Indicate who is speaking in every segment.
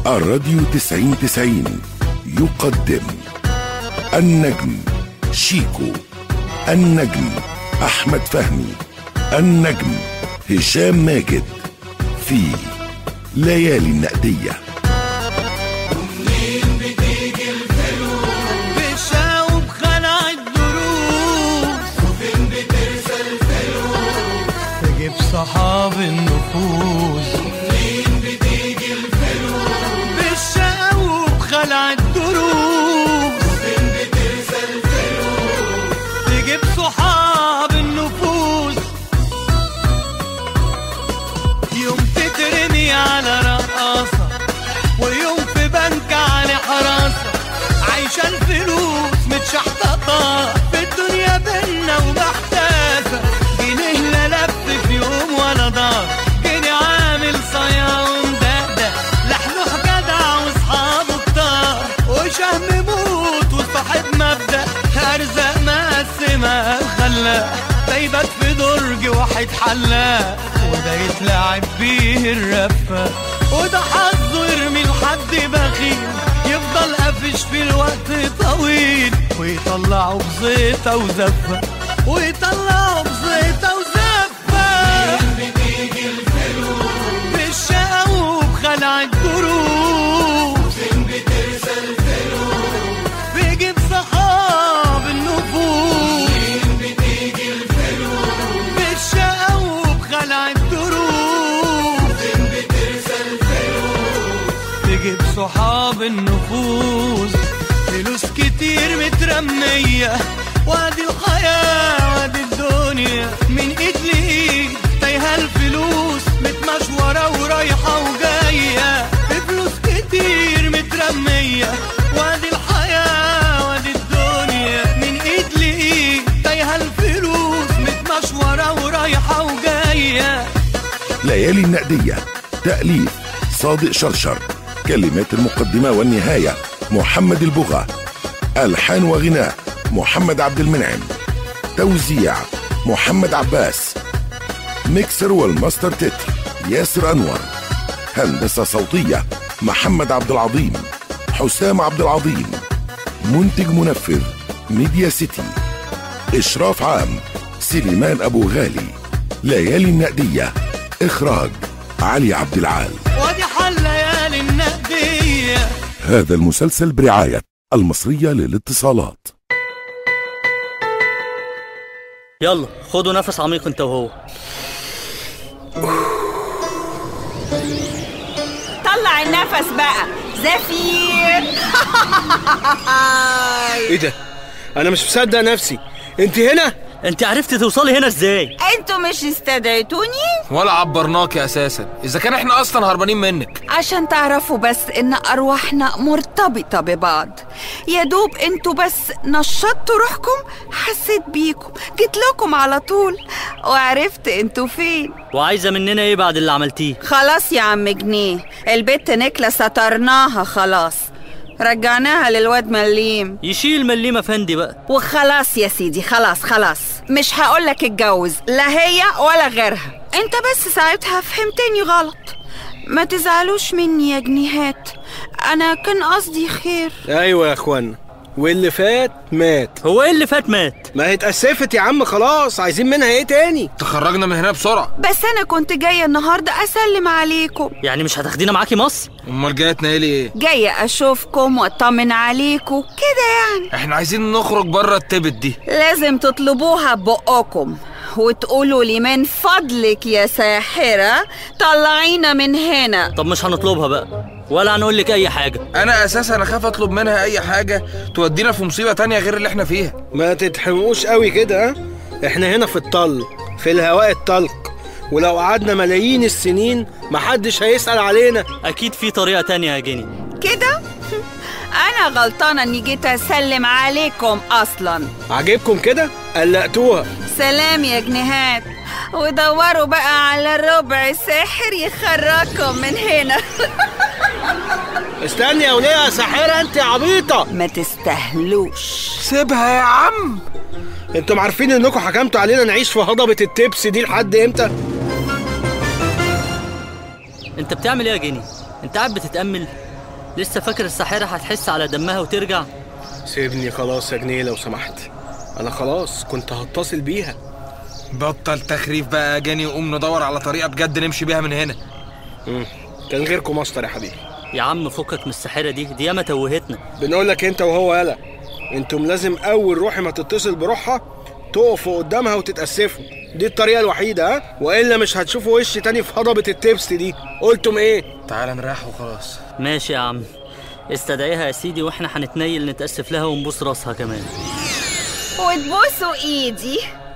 Speaker 1: الراديو تسعين تسعين يقدم النجم شيكو النجم أحمد فهمي النجم هشام ماجد في ليالي النقديه
Speaker 2: بشاوب خلع الدروس وفين بترسى الفلوس تجيب صحاب النفوس ومنين بتيجي الفلوس بشاوب خلع الدروس وفين بترسى الفلوس تجيب صحاب النفوس يوم تترمي على رقاصة ويوم في بنك على حراسة عايشة الفلوس متشحططة في الدنيا بينا ومحتاسة جنيه لا لف في يوم ولا دار جنيه عامل صيا ومدقدق لحلوح جدع واصحابه كتار وشهم موت وصاحب مبدأ أرزاق مقسمة خلاق دايبات في درج واحد حلاق وده يتلعب بيه الرفة وده حظه يرمي لحد بخيل يفضل قافش في الوقت طويل ويطلعه بزيطة وزفة ويطلعه بزيطة وزفة بتيجي الفلوس بالشقا وبخلع الدروس فين بترسى الفلوس بيجيب صحاب النفوس فين بتيجي الفلوس بالشقا وبخلع الدروس فين بترسى الفلوس تجيب صحاب النفوس فلوس كتير مترمية وادي الحياة وادي الدنيا من ايد لايد تايهة الفلوس متمشورة ورايحة وجاية بفلوس كتير مترمية وادي الحياة وادي الدنيا من ايد لايد تايهة الفلوس متمشورة ورايحة وجاية
Speaker 1: ليالي النقدية تأليف صادق شرشر كلمات المقدمة والنهاية محمد البغا ألحان وغناء محمد عبد المنعم توزيع محمد عباس ميكسر والماستر تتر ياسر أنور هندسة صوتية محمد عبد العظيم حسام عبد العظيم منتج منفذ ميديا سيتي إشراف عام سليمان أبو غالي ليالي النقدية إخراج علي عبد العال
Speaker 2: وادي حل ليالي النقدية
Speaker 1: هذا المسلسل برعاية المصرية للاتصالات
Speaker 3: يلا خدوا نفس عميق انت وهو
Speaker 4: طلع النفس بقى زفير
Speaker 5: ايه ده انا مش مصدق نفسي انت هنا
Speaker 3: انت عرفت توصلي هنا ازاي
Speaker 4: انتوا مش استدعيتوني
Speaker 6: ولا عبرناكي اساسا اذا كان احنا اصلا هربانين منك
Speaker 4: عشان تعرفوا بس ان ارواحنا مرتبطة ببعض يا دوب انتوا بس نشطتوا روحكم حسيت بيكم جيت لكم على طول وعرفت انتوا فين
Speaker 3: وعايزه مننا ايه بعد اللي عملتيه
Speaker 4: خلاص يا عم جنيه البت نكلة سترناها خلاص رجعناها للواد مليم
Speaker 3: يشيل مليم افندي بقى
Speaker 4: وخلاص يا سيدي خلاص خلاص مش هقولك اتجوز لا هي ولا غيرها انت بس ساعتها فهمتني غلط ما تزعلوش مني يا جنيهات انا كان قصدي خير
Speaker 5: ايوه يا اخوانا واللي فات مات
Speaker 3: هو ايه اللي فات مات
Speaker 5: ما هي اتأسفت يا عم خلاص عايزين منها ايه تاني
Speaker 6: تخرجنا من هنا بسرعه
Speaker 4: بس انا كنت جايه النهارده اسلم عليكم
Speaker 3: يعني مش هتاخدينا معاكي مصر
Speaker 6: امال جايه تنيلي ايه
Speaker 4: جايه اشوفكم واطمن عليكم كده يعني
Speaker 6: احنا عايزين نخرج بره التبت دي
Speaker 4: لازم تطلبوها ببقكم وتقولوا لي من فضلك يا ساحرة طلعينا من هنا
Speaker 3: طب مش هنطلبها بقى ولا هنقول لك اي حاجه
Speaker 6: انا اساسا اخاف اطلب منها اي حاجه تودينا في مصيبه تانية غير اللي احنا فيها
Speaker 5: ما تتحمقوش قوي كده ها احنا هنا في الطل في الهواء الطلق ولو قعدنا ملايين السنين محدش هيسأل علينا
Speaker 3: اكيد في طريقه تانية يا جيني
Speaker 4: كده انا غلطانة اني جيت اسلم عليكم اصلا
Speaker 5: عاجبكم كده قلقتوها
Speaker 4: سلام يا جنيهات ودوروا بقى على ربع ساحر يخرجكم من هنا
Speaker 5: استني يا وليه يا ساحرة انت يا عبيطة
Speaker 4: ما تستهلوش
Speaker 6: سيبها يا عم
Speaker 5: انتم عارفين انكم حكمتوا علينا نعيش في هضبة التبس دي لحد امتى؟
Speaker 3: انت بتعمل ايه يا جيني انت قاعد بتتامل لسه فاكر الساحرة هتحس على دمها وترجع
Speaker 5: سيبني خلاص يا جنيه لو سمحت انا خلاص كنت هتصل بيها
Speaker 6: بطل تخريف بقى يا جاني وقوم ندور على طريقه بجد نمشي بيها من هنا
Speaker 5: مم. كان غيركم ماستر يا حبيبي
Speaker 3: يا عم فكك من الساحرة دي دي ياما توهتنا
Speaker 5: بنقول لك انت وهو يلا انتم لازم اول روحي ما تتصل بروحها تقفوا قدامها وتتأسفوا دي الطريقة الوحيدة ها وإلا مش هتشوفوا وش تاني في هضبة التبس دي قلتم ايه
Speaker 6: تعال نريح وخلاص
Speaker 3: ماشي يا عم استدعيها يا سيدي واحنا هنتنيل نتأسف لها ونبوس راسها كمان
Speaker 4: وتبوسوا ايدي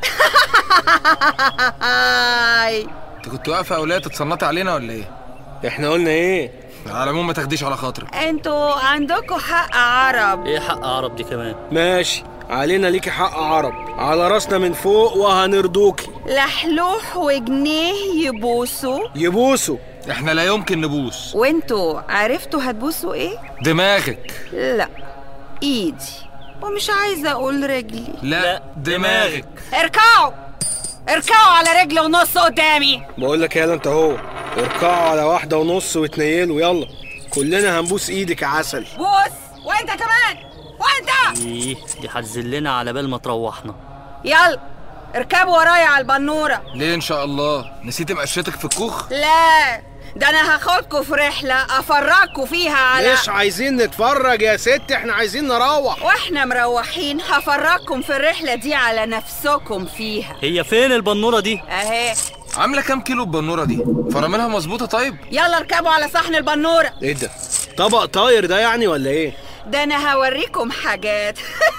Speaker 6: انت كنت واقفه اولاد تتصنطي علينا ولا ايه
Speaker 5: احنا قلنا ايه
Speaker 6: على العموم ما تاخديش على خاطرك
Speaker 4: انتوا عندكم حق عرب
Speaker 3: ايه حق عرب دي كمان
Speaker 5: ماشي علينا ليكي حق عرب على راسنا من فوق وهنرضوكي
Speaker 4: لحلوح وجنيه يبوسوا
Speaker 5: يبوسوا
Speaker 6: احنا لا يمكن نبوس
Speaker 4: وانتوا عرفتوا هتبوسوا ايه؟
Speaker 6: دماغك
Speaker 4: لا ايدي ومش عايزه اقول رجلي
Speaker 6: لا,
Speaker 3: لا،
Speaker 6: دماغك
Speaker 4: اركعوا اركعوا على رجل ونص قدامي
Speaker 5: بقول لك يلا انت اهو اركعوا على واحدة ونص واتنيلوا يلا كلنا هنبوس ايدك يا عسل
Speaker 4: بوس وانت كمان وانت
Speaker 3: ايه دي هتذلنا على بال ما تروحنا
Speaker 4: يلا اركبوا ورايا على البنوره
Speaker 6: ليه ان شاء الله نسيت مقشتك في الكوخ
Speaker 4: لا ده انا هاخدكوا في رحله افرجكوا فيها على
Speaker 5: مش عايزين نتفرج يا ست احنا عايزين نروح
Speaker 4: واحنا مروحين هفرجكم في الرحله دي على نفسكم فيها
Speaker 3: هي فين البنورة دي
Speaker 4: اهي
Speaker 6: عامله كام كيلو البنوره دي فراملها مظبوطه طيب
Speaker 4: يلا اركبوا على صحن البنوره
Speaker 5: ايه ده طبق طاير ده يعني ولا ايه
Speaker 4: ده انا هوريكم حاجات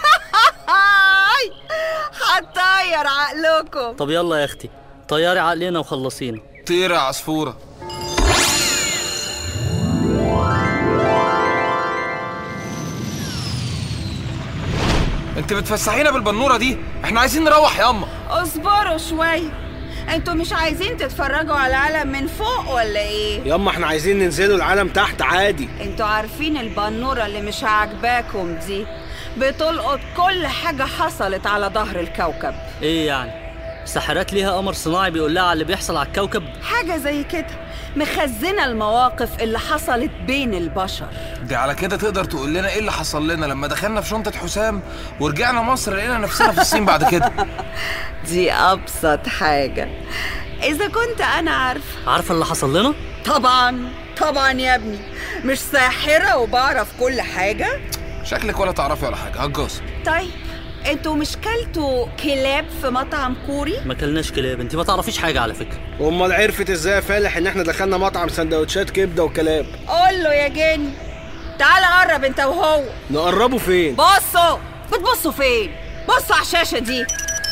Speaker 4: هتطير عقلكم
Speaker 3: طب يلا يا اختي طياري عقلنا وخلصينا
Speaker 6: طير يا عصفوره انت بتفسحينا بالبنوره دي احنا عايزين نروح ياما
Speaker 4: اصبروا شويه انتوا مش عايزين تتفرجوا على العالم من فوق ولا ايه
Speaker 5: ياما احنا عايزين ننزلوا العالم تحت عادي
Speaker 4: انتوا عارفين البنوره اللي مش عاجباكم دي بتلقط كل حاجه حصلت على ظهر الكوكب
Speaker 3: ايه يعني الساحرات ليها قمر صناعي بيقول لها على اللي بيحصل على الكوكب
Speaker 4: حاجه زي كده مخزنه المواقف اللي حصلت بين البشر
Speaker 6: دي على كده تقدر تقول لنا ايه اللي حصل لنا لما دخلنا في شنطه حسام ورجعنا مصر لقينا نفسنا في الصين بعد كده
Speaker 4: دي ابسط حاجه اذا كنت انا عارفه
Speaker 3: عارفة اللي حصل لنا
Speaker 4: طبعا طبعا يا ابني مش ساحره وبعرف كل حاجه
Speaker 6: شكلك ولا تعرفي ولا حاجه هجاص
Speaker 4: طيب انتوا مش كلتوا كلاب في مطعم كوري
Speaker 3: ما كلناش كلاب انت ما تعرفيش حاجة على فكرة
Speaker 5: امال عرفت ازاي يا فالح ان احنا دخلنا مطعم سندوتشات كبده وكلاب
Speaker 4: قول له يا جن تعال قرب انت وهو
Speaker 5: نقربوا فين
Speaker 4: بصوا بتبصوا فين بصوا على الشاشه دي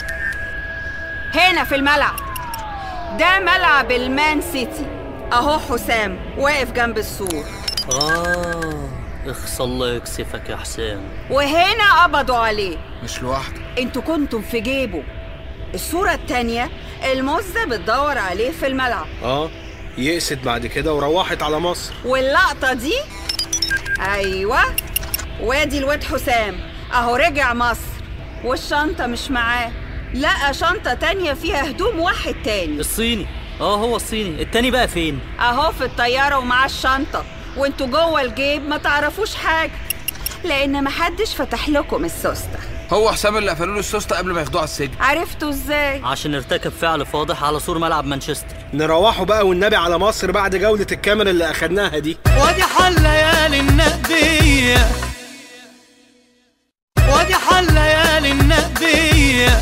Speaker 4: هنا في الملعب ده ملعب المان سيتي اهو حسام واقف جنب السور
Speaker 3: اه اخص الله يكسفك يا حسام
Speaker 4: وهنا قبضوا عليه
Speaker 6: مش لوحدك
Speaker 4: انتوا كنتم في جيبه الصورة التانية المزة بتدور عليه في الملعب
Speaker 5: اه يقست بعد كده وروحت على مصر
Speaker 4: واللقطة دي أيوة وادي الواد حسام أهو رجع مصر والشنطة مش معاه لقى شنطة تانية فيها هدوم واحد تاني
Speaker 3: الصيني اه هو الصيني التاني بقى فين
Speaker 4: أهو في الطيارة ومعاه الشنطة وانتوا جوه الجيب ما تعرفوش حاجة لأن محدش فتح لكم السوستة
Speaker 6: هو حسام اللي قفلوا له السوسته قبل ما ياخدوه على السجن
Speaker 4: عرفتوا ازاي؟
Speaker 3: عشان ارتكب فعل فاضح على سور ملعب مانشستر
Speaker 5: نروحوا بقى والنبي على مصر بعد جولة الكاميرا اللي اخدناها دي
Speaker 2: وادي حل ليالي النقدية وادي حل ليالي النقدية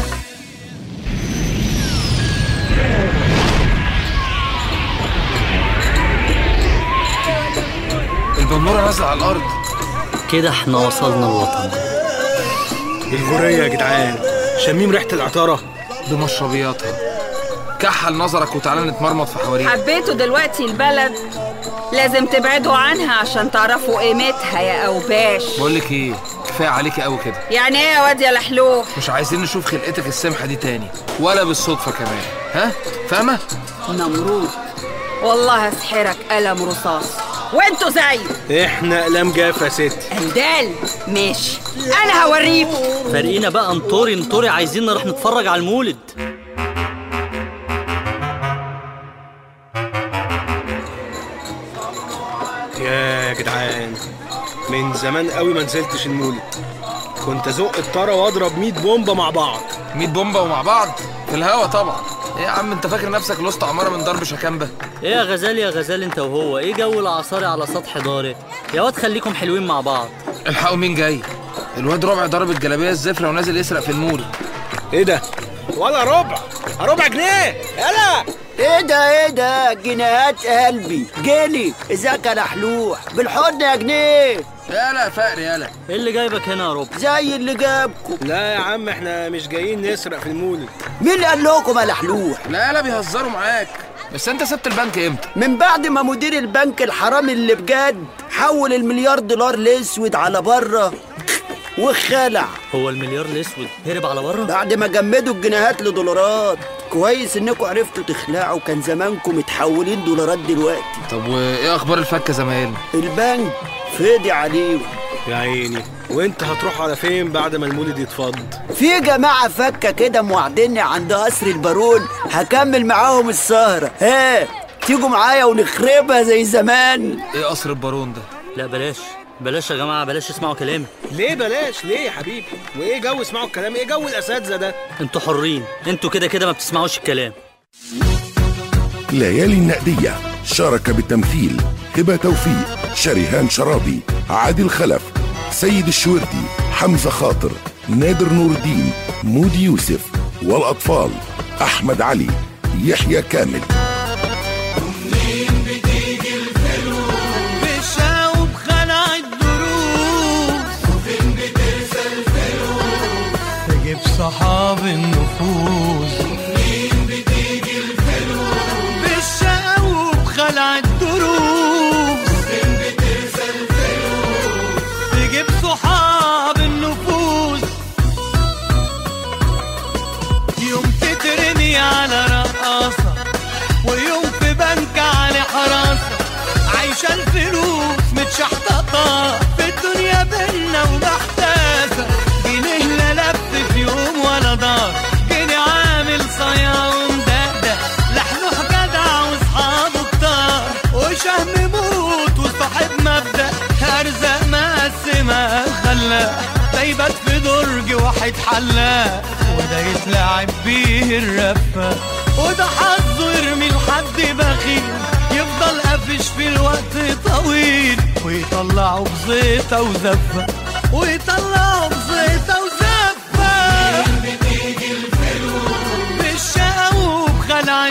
Speaker 6: البنوره نازله على الارض
Speaker 3: كده احنا وصلنا الوطن
Speaker 5: الغورية يا جدعان شميم ريحة العطارة
Speaker 6: بمشربياتها كحل نظرك وتعالى نتمرمط في حواريها
Speaker 4: حبيتوا دلوقتي البلد لازم تبعدوا عنها عشان تعرفوا قيمتها يا أوباش
Speaker 6: بقول لك ايه كفايه عليكي قوي كده
Speaker 4: يعني ايه يا واد يا لحلوح
Speaker 6: مش عايزين نشوف خلقتك السمحه دي تاني ولا بالصدفه كمان ها فاهمه
Speaker 4: نمرود والله هسحرك قلم رصاص وانتوا زيه
Speaker 5: احنا اقلام جافة يا ست
Speaker 4: اندال ماشي انا هوريكم
Speaker 3: فارقينا بقى انطوري انطوري عايزين نروح نتفرج على المولد
Speaker 5: يا جدعان من زمان قوي ما نزلتش المولد كنت ازق الطاره واضرب 100 بومبه مع بعض
Speaker 6: 100 بومبه ومع بعض في الهوا طبعا ايه يا عم انت فاكر نفسك لست عماره من ضرب شكامبه
Speaker 3: ايه يا غزال يا غزال انت وهو ايه جو العصاري على سطح داري يا واد خليكم حلوين مع بعض
Speaker 6: الحقوا مين جاي الواد ربع ضرب الجلابيه الزفره ونازل يسرق في المول
Speaker 5: ايه ده ولا ربع ربع جنيه يلا
Speaker 7: ايه ده ايه ده جنيهات قلبي جيلي ازيك يا نحلوح بالحضن يا جنيه
Speaker 6: يالا يا فقر يالا
Speaker 3: ايه اللي جايبك هنا يا رب
Speaker 7: زي اللي جابكم
Speaker 5: لا يا عم احنا مش جايين نسرق في المولد
Speaker 7: مين اللي قال لكم يا نحلوح
Speaker 6: لا يالا بيهزروا معاك بس انت سبت البنك امتى
Speaker 7: من بعد ما مدير البنك الحرامي اللي بجد حول المليار دولار الاسود على بره وخلع
Speaker 3: هو المليار الاسود هرب على بره
Speaker 7: بعد ما جمدوا الجنيهات لدولارات كويس انكم عرفتوا تخلعوا كان زمانكم متحولين دولارات دلوقتي
Speaker 6: طب وايه اخبار الفكه زمايلنا
Speaker 7: البنك فدي عليهم
Speaker 5: يا عيني وانت هتروح على فين بعد ما المولد يتفض
Speaker 7: في جماعة فكة كده موعديني عند قصر البارون هكمل معاهم السهرة ها تيجوا معايا ونخربها زي زمان
Speaker 6: ايه قصر البارون ده
Speaker 3: لا بلاش بلاش يا جماعه بلاش اسمعوا كلامي
Speaker 5: ليه بلاش ليه يا حبيبي وايه جو اسمعوا الكلام ايه جو الاساتذه ده
Speaker 3: انتوا حرين انتوا كده كده ما بتسمعوش الكلام
Speaker 1: ليالي النقدية شارك بالتمثيل هبة توفيق شريهان شرابي عادل خلف سيد الشوردي حمزة خاطر نادر نور الدين مودي يوسف والأطفال أحمد علي يحيى كامل
Speaker 2: بشاوب خلع الدروس وفين بترسى الفلوس تجيب صحاب النفوس ومنين بتيجي الفلوس بالشاوب خلع الدروس وفين بترسى الفلوس تجيب صحاب النفوس يوم تترمي على رقاصة ويوم في بنك على حراسة عايشة الفلوس متشحططة في الدنيا بينا ومحتاسة جنيه لا لف في يوم ولا دار جنيه عامل صيا ومدقدق لحلوح جدع واصحابه كتار وشهم موت وصاحب مبدأ أرزاق مقسمة خلاق ده يبات في درج واحد حلاق وده يتلعب بيه الرفة وده حظه يرمي لحد بخيل يفضل قافش في الوقت طويل ويطلعه بزيطة وزفة ويطلعه بزيطة وزفة بتيجي الفلوس بالشقا وبخلع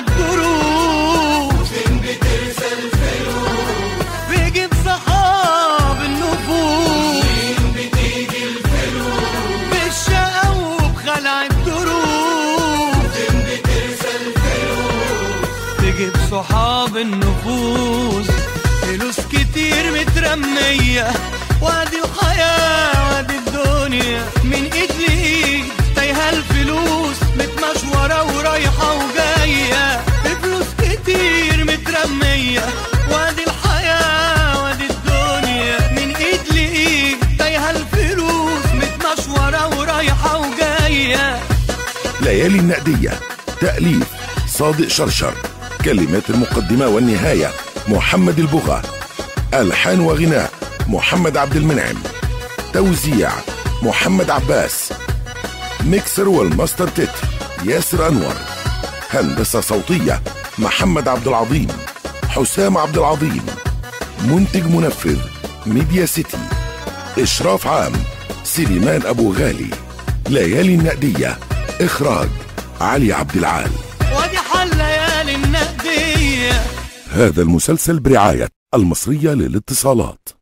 Speaker 2: الدروس فين بترسى الفلوس بيجيب صحاب النفوس فين بتيجي الفلوس بالشقا وبخلع الدروس فين بترسى الفلوس تجيب صحاب النفوس فلوس كتير مترمية وادي الحياة وادي الدنيا من ايد لايد تايهة الفلوس متمشورة ورايحة وجاية فلوس كتير مترمية وادي الحياة وادي الدنيا من ايد لايد تايهة الفلوس متمشورة ورايحة وجاية
Speaker 1: ليالي النقدية تأليف صادق شرشر كلمات المقدمة والنهاية محمد البغا ألحان وغناء محمد عبد المنعم توزيع محمد عباس ميكسر والماستر تتر ياسر أنور هندسة صوتية محمد عبد العظيم حسام عبد العظيم منتج منفذ ميديا سيتي إشراف عام سليمان أبو غالي ليالي النقدية إخراج علي عبد العال
Speaker 2: وادي حل ليالي النقدية
Speaker 1: هذا المسلسل برعاية المصرية للاتصالات